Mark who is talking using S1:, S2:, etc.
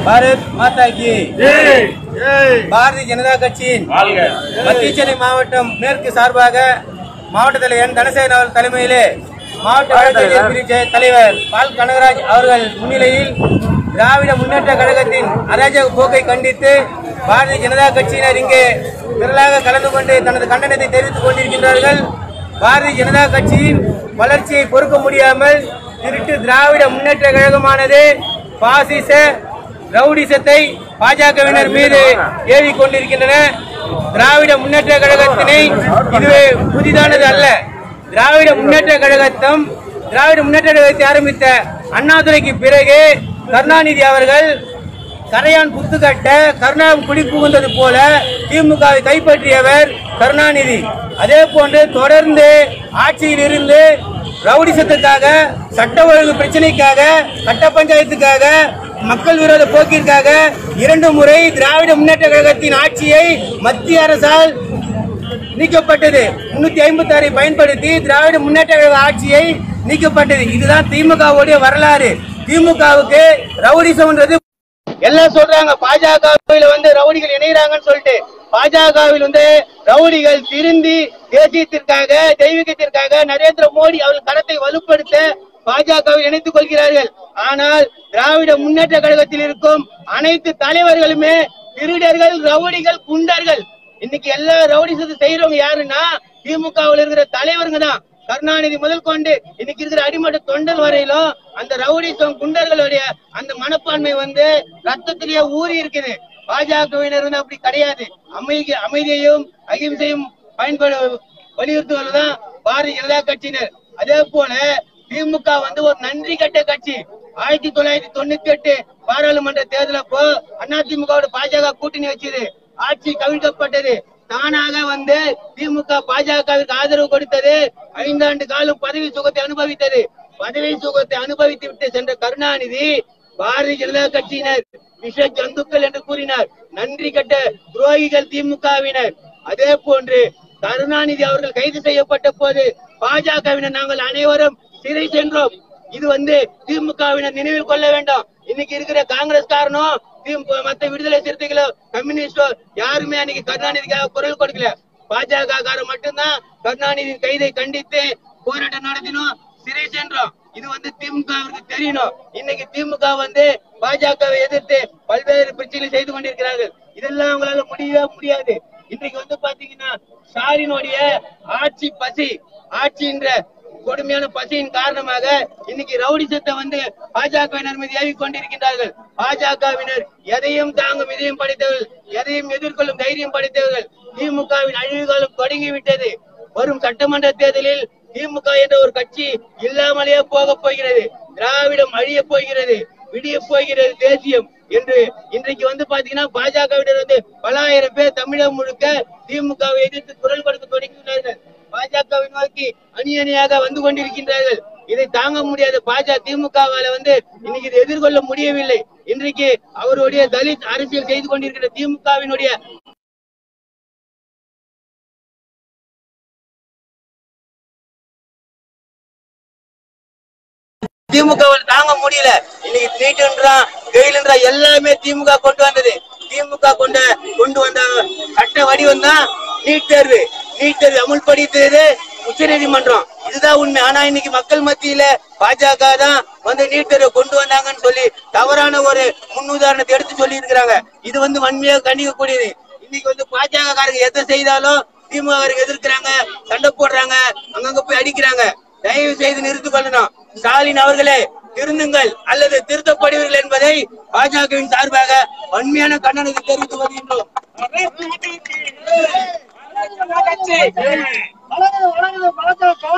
S1: பாரத் மாதா கி பாரதிய ஜனதா கட்சியின் மத்திய சென்னை மாவட்டம் மேற்கு சார்பாக மாவட்ட தலைவர் என் தனசேகரன் அவர்கள் தலைமையிலே மாவட்ட வழக்கறிஞர் பிரிவு தலைவர் பால் கனகராஜ் அவர்கள் முன்னிலையில் திராவிட முன்னேற்ற கழகத்தின் அராஜக போக்கை கண்டித்து பாரதிய ஜனதா கட்சியினர் இங்கே திரளாக கலந்து கொண்டு தனது கண்டனத்தை தெரிவித்துக் கொண்டிருக்கின்றார்கள் பாரதிய ஜனதா கட்சியின் வளர்ச்சியை பொறுக்க முடியாமல் திருட்டு திராவிட முன்னேற்ற கழகமானது பாசிச ரவுடிசத்தை பாஜகவினர் மீது ஏவி கொண்டிருக்கின்றன திராவிட முன்னேற்ற கழகத்தினை இதுவே புதிதானது அல்ல திராவிட முன்னேற்ற கழகத்தம் திராவிட முன்னேற்ற கழகத்தை ஆரம்பித்த அண்ணாதுரைக்கு பிறகு கருணாநிதி அவர்கள் கரையான் புத்து கட்ட கருணாகம் குடி புகுந்தது போல திமுகவை கைப்பற்றியவர் கருணாநிதி அதே போன்று தொடர்ந்து ஆட்சியில் இருந்து ரவுடிசத்துக்காக சட்ட ஒழுங்கு பிரச்சனைக்காக சட்ட பஞ்சாயத்துக்காக மக்கள் விரோத போக்கிற்காக இரண்டு முறை திராவிட முன்னேற்ற கழகத்தின் ஆட்சியை மத்திய அரசால் நீக்கப்பட்டது முன்னூத்தி ஐம்பத்தி ஆறை பயன்படுத்தி திராவிட முன்னேற்ற கழக ஆட்சியை நீக்கப்பட்டது இதுதான் திமுகவுடைய வரலாறு திமுகவுக்கு ரவுடிசம்ன்றது எல்லாம் சொல்றாங்க பாஜகவில் வந்து ரவுடிகள் இணைகிறாங்கன்னு சொல்லிட்டு பாஜகவில் வந்து ரவுடிகள் திருந்தி தேசியத்திற்காக தெய்வீகத்திற்காக நரேந்திர மோடி அவர்கள் கரத்தை வலுப்படுத்த பாஜகவில் இணைத்துக் கொள்கிறார்கள் ஆனால் திராவிட முன்னேற்ற கழகத்தில் இருக்கும் அனைத்து தலைவர்களுமே திருடர்கள் ரவுடிகள் குண்டர்கள் இன்னைக்கு எல்லா ரவுடிசத்தை செய்யறவங்க யாருன்னா திமுகவில் இருக்கிற தலைவருங்க தான் கருணாநிதி முதல் கொண்டு இன்னைக்கு இருக்கிற அடிமட்ட தொண்டல் வரையிலும் அந்த ரவுடிசம் குண்டர்களுடைய அந்த மனப்பான்மை வந்து ரத்தத்திலேயே ஊறி இருக்குது பாஜகவினர் வந்து அப்படி கிடையாது அமைதி அமைதியையும் அகிம்சையும் பயன்பட வலியுறுத்துவதுதான் பாரதிய ஜனதா கட்சியினர் அதே போல திமுக வந்து ஒரு நன்றி கட்ட கட்சி ஆயிரத்தி தொள்ளாயிரத்தி தொண்ணூத்தி எட்டு பாராளுமன்ற தேர்தல் அப்போ அதிமுகவோட பாஜக கூட்டணி வச்சது ஆட்சி கவிழ்க்கப்பட்டது தானாக வந்து திமுக பாஜகவிற்கு ஆதரவு கொடுத்தது ஐந்தாண்டு காலம் பதவி சுகத்தை அனுபவித்தது பதவி சுகத்தை அனுபவித்து விட்டு சென்ற கருணாநிதி பாரதிய ஜனதா கட்சியினர் விஷ ஜந்துக்கள் என்று கூறினார் நன்றி கட்ட துரோகிகள் திமுகவினர் அதே போன்று கருணாநிதி அவர்கள் கைது செய்யப்பட்ட போது பாஜகவினர் நாங்கள் அனைவரும் சிறை சென்றோம் இது வந்து திமுகவினர் நினைவில் கொள்ள வேண்டாம் இன்னைக்கு இருக்கிற காங்கிரஸ் காரணம் திமுக மத்த விடுதலை சிறுத்தைகளோ கம்யூனிஸ்டோ யாருமே அன்னைக்கு கருணாநிதிக்காக குரல் கொடுக்கல பாஜக காரர் மட்டும்தான் கருணாநிதியின் கைதை கண்டித்து போராட்டம் நடத்தினோம் சிறை சென்றோம் இது வந்து திமுகவிற்கு தெரியணும் இன்னைக்கு திமுக வந்து பாஜகவை எதிர்த்து பல்வேறு பிரச்சனை செய்து கொண்டிருக்கிறார்கள் இதெல்லாம் அவங்களால முடியவே முடியாது இன்னைக்கு வந்து பாத்தீங்கன்னா ஸ்டாலினுடைய ஆட்சி பசி ஆட்சின்ற கொடுமையான பசியின் காரணமாக இன்னைக்கு ரவுடிசத்தை வந்து பாஜகவினர் மீது ஏவி கொண்டிருக்கின்றார்கள் பாஜகவினர் எதையும் தாங்கும் இதயம் படைத்தவர்கள் எதையும் எதிர்கொள்ளும் தைரியம் படைத்தவர்கள் திமுகவின் அழிவு காலம் தொடங்கி விட்டது வரும் சட்டமன்ற தேர்தலில் திமுக என்ற ஒரு கட்சி இல்லாமலேயே போக போகிறது திராவிடம் அழிய போகிறது விடிய போகிறது தேசியம் என்று இன்றைக்கு வந்து பாத்தீங்கன்னா பாஜகவினர் வந்து பல ஆயிரம் பேர் தமிழகம் முழுக்க திமுகவை எதிர்த்து குரல் கொடுக்க தொடங்கியுள்ளார்கள் பாஜகவை நோக்கி அணி அணியாக வந்து கொண்டிருக்கின்றார்கள் இதை தாங்க முடியாத பாஜக திமுகவால வந்து இன்னைக்கு இதை எதிர்கொள்ள முடியவில்லை இன்றைக்கு அவருடைய தலித் அரசியல் செய்து கொண்டிருக்கிற திமுகவினுடைய திமுக தாங்க முடியல இன்னைக்கு நீட்டுன்றான் வெயிலுன்றா எல்லாமே திமுக கொண்டு வந்தது திமுக கொண்ட கொண்டு வந்த சட்ட வடிவம் தான் நீட் தேர்வு நீட் தேர்வு அமுல்படுத்தியது உச்ச நீதிமன்றம் இதுதான் உண்மை ஆனா இன்னைக்கு மக்கள் மத்தியில பாஜக தான் வந்து நீட் தேர்வை கொண்டு வந்தாங்கன்னு சொல்லி தவறான ஒரு முன்னுதாரணத்தை எடுத்து சொல்லி இருக்கிறாங்க இது வந்து வன்மையாக கண்டிக்கக்கூடியது இன்னைக்கு வந்து பாஜக காரங்க எதை செய்தாலும் திமுக எதிர்க்கிறாங்க சண்டை போடுறாங்க அங்கங்க போய் அடிக்கிறாங்க தயவு செய்து நிறுத்திக் கொள்ளணும் ஸ்டாலின் அவர்களே திருந்துங்கள் அல்லது திருத்தப்படுவீர்கள் என்பதை பாஜகவின் சார்பாக வன்மையான கண்டனத்தை தெரிவித்து வருகின்றோம்
S2: வணக்கம் வணக்கம் வணக்கம்